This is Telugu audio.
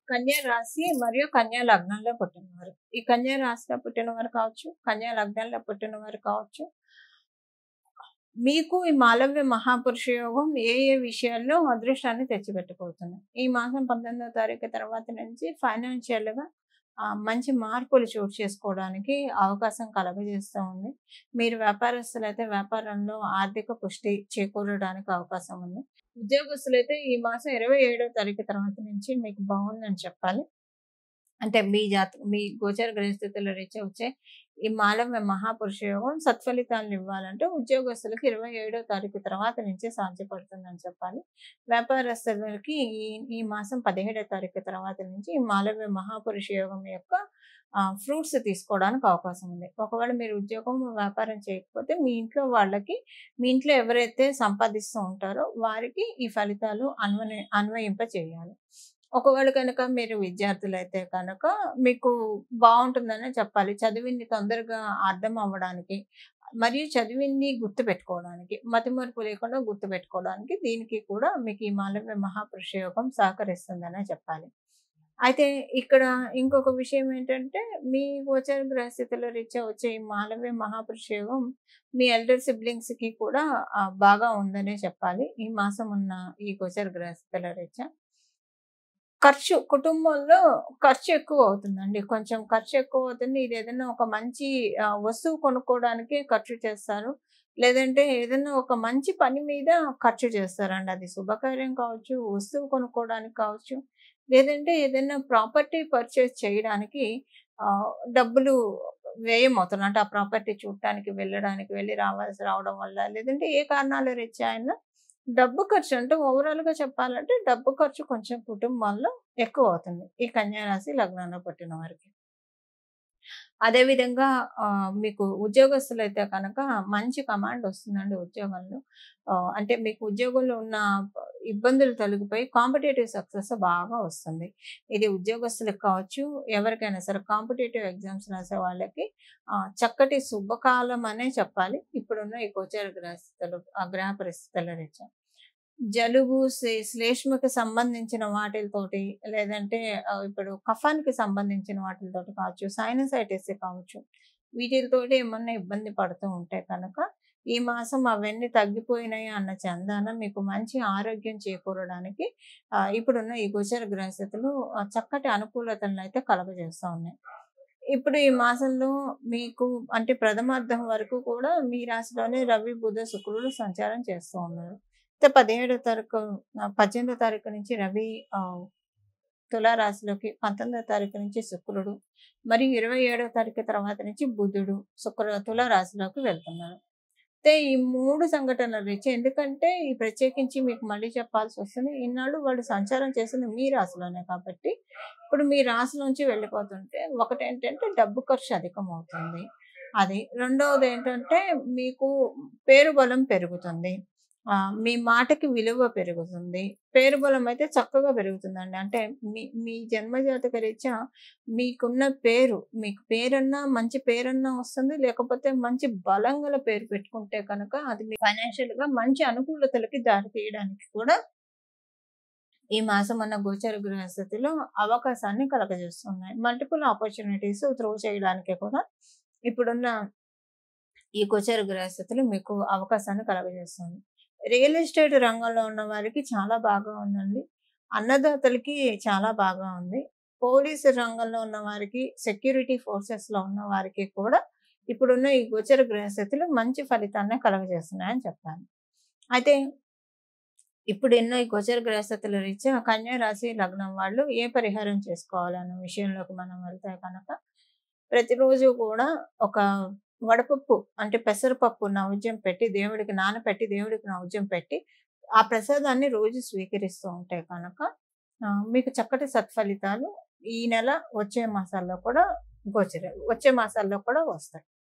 కన్యా రాశి మరియు కన్యా లగ్నంలో పుట్టినవారు ఈ కన్యా రాశిలో పుట్టినవారు కావచ్చు కన్యా లగ్నంలో పుట్టినవారు కావచ్చు మీకు ఈ మాలవ్య మహాపురుష యోగం ఏ ఏ విషయాల్లో అదృష్టాన్ని తెచ్చిపెట్టుకోతుంది ఈ మాసం పంతొమ్మిదవ తారీఖు తర్వాత నుంచి ఫైనాన్షియల్ గా ఆ, మంచి మార్పులు చోటు చేసుకోవడానికి అవకాశం కలగజేస్తూ ఉంది మీరు వ్యాపారస్తులు అయితే వ్యాపారంలో ఆర్థిక పుష్టి చేకూరడానికి అవకాశం ఉంది ఉద్యోగస్తులు అయితే ఈ మాసం ఇరవై ఏడవ తారీఖు తర్వాత నుంచి మీకు బాగుందని చెప్పాలి అంటే మీ జాత మీ గోచర గ్రహస్థితుల రీత్యా వచ్చే ఈ మాలవ్య మహాపురుష యోగం సత్ఫలితాలను ఇవ్వాలంటే ఉద్యోగస్తులకు ఇరవై ఏడో తారీఖు తర్వాత నుంచే సాధ్యపడుతుందని చెప్పాలి వ్యాపారస్తులకి ఈ ఈ మాసం పదిహేడో తారీఖు తర్వాత నుంచి ఈ మాలవ్య మహాపురుష యోగం యొక్క ఫ్రూట్స్ తీసుకోవడానికి అవకాశం ఉంది ఒకవేళ మీరు ఉద్యోగం వ్యాపారం చేయకపోతే మీ ఇంట్లో వాళ్ళకి మీ ఇంట్లో ఎవరైతే సంపాదిస్తూ ఉంటారో వారికి ఈ ఫలితాలు అన్వయ అన్వయింప చేయాలి ఒకవేళ కనుక మీరు విద్యార్థులు అయితే కనుక మీకు బాగుంటుందనే చెప్పాలి చదివింది తొందరగా అర్థం అవ్వడానికి మరియు చదివింది గుర్తు పెట్టుకోవడానికి మతిమరుపు లేకుండా గుర్తు పెట్టుకోవడానికి దీనికి కూడా మీకు ఈ మాలవ్య మహాపురుష యోగం సహకరిస్తుందనే చెప్పాలి అయితే ఇక్కడ ఇంకొక విషయం ఏంటంటే మీ గోచర గ్రహస్థితుల రీత్యా వచ్చే ఈ మాలవ్య మహాపురుష యోగం మీ ఎల్డర్ సిబ్లింగ్స్ కి కూడా ఆ, బాగా ఉందనే చెప్పాలి ఈ మాసం ఉన్న ఈ గోచర గ్రహస్థితుల రీత్యా ఖర్చు కుటుంబంలో ఖర్చు ఎక్కువ అవుతుందండి కొంచెం ఖర్చు ఎక్కువ అవుతుంది ఇది ఏదైనా ఒక మంచి ఆ, వస్తువు కొనుక్కోవడానికి ఖర్చు చేస్తారు లేదంటే ఏదైనా ఒక మంచి పని మీద ఖర్చు చేస్తారండి అది శుభకార్యం కావచ్చు వస్తువు కొనుక్కోవడానికి కావచ్చు లేదంటే ఏదైనా ప్రాపర్టీ పర్చేస్ చేయడానికి ఆ, డబ్బులు వ్యయం అవుతుంది అంటే ఆ ప్రాపర్టీ చూడటానికి వెళ్ళడానికి వెళ్ళి రావాల్సి రావడం వల్ల లేదంటే ఏ కారణాల రీత్యా అయినా డబ్బు ఖర్చు అంటే ఓవరాల్ గా చెప్పాలంటే డబ్బు ఖర్చు కొంచెం కుటుంబాల్లో ఎక్కువ అవుతుంది ఈ కన్యా రాశి లగ్నంలో పుట్టిన వారికి అదే విధంగా ఆ, మీకు ఉద్యోగస్తులు అయితే కనుక మంచి కమాండ్ వస్తుందండి ఉద్యోగంలో ఆ, అంటే మీకు ఉద్యోగంలో ఉన్న ఇబ్బందులు తొలగిపోయి కాంపిటేటివ్ సక్సెస్ బాగా వస్తుంది ఇది ఉద్యోగస్తులకు కావచ్చు ఎవరికైనా సరే కాంపిటేటివ్ ఎగ్జామ్స్ రాసే వాళ్ళకి ఆ, చక్కటి శుభకాలం అనే చెప్పాలి ఇప్పుడున్న ఈ గోచర గ్రహస్థితులు ఆ గ్రహ పరిస్థితుల రీత్యా జలుబు శ్లే- శ్లేష్మకి సంబంధించిన వాటితోటి లేదంటే ఆ, ఇప్పుడు కఫానికి సంబంధించిన వాటితోటి కావచ్చు సైనసైటిస్ కావచ్చు వీటితోటి ఏమన్నా ఇబ్బంది పడుతూ ఉంటే కనుక ఈ మాసం అవన్నీ తగ్గిపోయినాయి అన్న చందాన మీకు మంచి ఆరోగ్యం చేకూరడానికి ఆ, ఇప్పుడున్న ఈ గోచర గ్రహస్థితులు ఆ, చక్కటి అనుకూలతలను అయితే కలగజేస్తూ ఉన్నాయి ఇప్పుడు ఈ మాసంలో మీకు అంటే ప్రథమార్థం వరకు కూడా మీ రాశిలోనే రవి బుధ శుక్రుడు సంచారం చేస్తూ ఉన్నారు అయితే పదిహేడో తారీఖు ఆ, పద్దెనిమిదో తారీఖు నుంచి రవి ఆ, తులా రాశిలోకి పంతొమ్మిదో తారీఖు నుంచి శుక్రుడు మరియు ఇరవై ఏడో తారీఖు తర్వాత నుంచి బుధుడు శుక్ర తులా రాశిలోకి వెళ్తున్నారు అయితే ఈ మూడు సంఘటనల రీత్యా ఎందుకంటే ఈ ప్రత్యేకించి మీకు మళ్ళీ చెప్పాల్సి వస్తుంది ఇన్నాళ్ళు వాళ్ళు సంచారం చేసింది మీ రాశిలోనే కాబట్టి ఇప్పుడు మీ రాశి నుంచి వెళ్ళిపోతుంటే ఒకటి ఏంటంటే డబ్బు ఖర్చు అధికం అవుతుంది అది రెండవది ఏంటంటే మీకు పేరు బలం పెరుగుతుంది ఆ, మీ మాటకి విలువ పెరుగుతుంది పేరు బలం అయితే చక్కగా పెరుగుతుందండి అంటే మీ మీ జన్మజాతక రీత్యా మీకున్న పేరు మీకు పేరన్నా మంచి పేరన్నా వస్తుంది లేకపోతే మంచి బలం గల పేరు పెట్టుకుంటే కనుక అది మీ ఫైనాన్షియల్ గా మంచి అనుకూలతలకి దారి తీయడానికి కూడా ఈ మాసం అన్న గోచర గృహస్థితిలో అవకాశాన్ని కలగజేస్తున్నాయి మల్టిపుల్ ఆపర్చునిటీస్ త్రో చేయడానికి కూడా ఇప్పుడున్న ఈ గోచర గృహస్థితులు మీకు అవకాశాన్ని కలగజేస్తుంది రియల్ ఎస్టేట్ రంగంలో ఉన్న వారికి చాలా బాగా ఉందండి అన్నదాతలకి చాలా బాగా ఉంది పోలీసు రంగంలో ఉన్న వారికి సెక్యూరిటీ ఫోర్సెస్ లో ఉన్న వారికి కూడా ఇప్పుడున్న ఈ గోచర గ్రహస్థితులు మంచి ఫలితాన్ని కలగజేస్తున్నాయని చెప్పాలి అయితే ఇప్పుడు ఎన్నో ఈ గోచర గ్రహస్థితుల రీత్యా కన్యా రాశి లగ్నం వాళ్ళు ఏ పరిహారం చేసుకోవాలన్న విషయంలోకి మనం వెళ్తే కనుక ప్రతిరోజు కూడా ఒక వడపప్పు అంటే పెసరపప్పు నైవేద్యం పెట్టి దేవుడికి నానపెట్టి దేవుడికి నైవేద్యం పెట్టి ఆ ప్రసాదాన్ని రోజు స్వీకరిస్తూ ఉంటే కనుక ఆ, మీకు చక్కటి సత్ఫలితాలు ఈ నెల వచ్చే మాసాల్లో కూడా గోచర వచ్చే మాసాల్లో కూడా వస్తాయి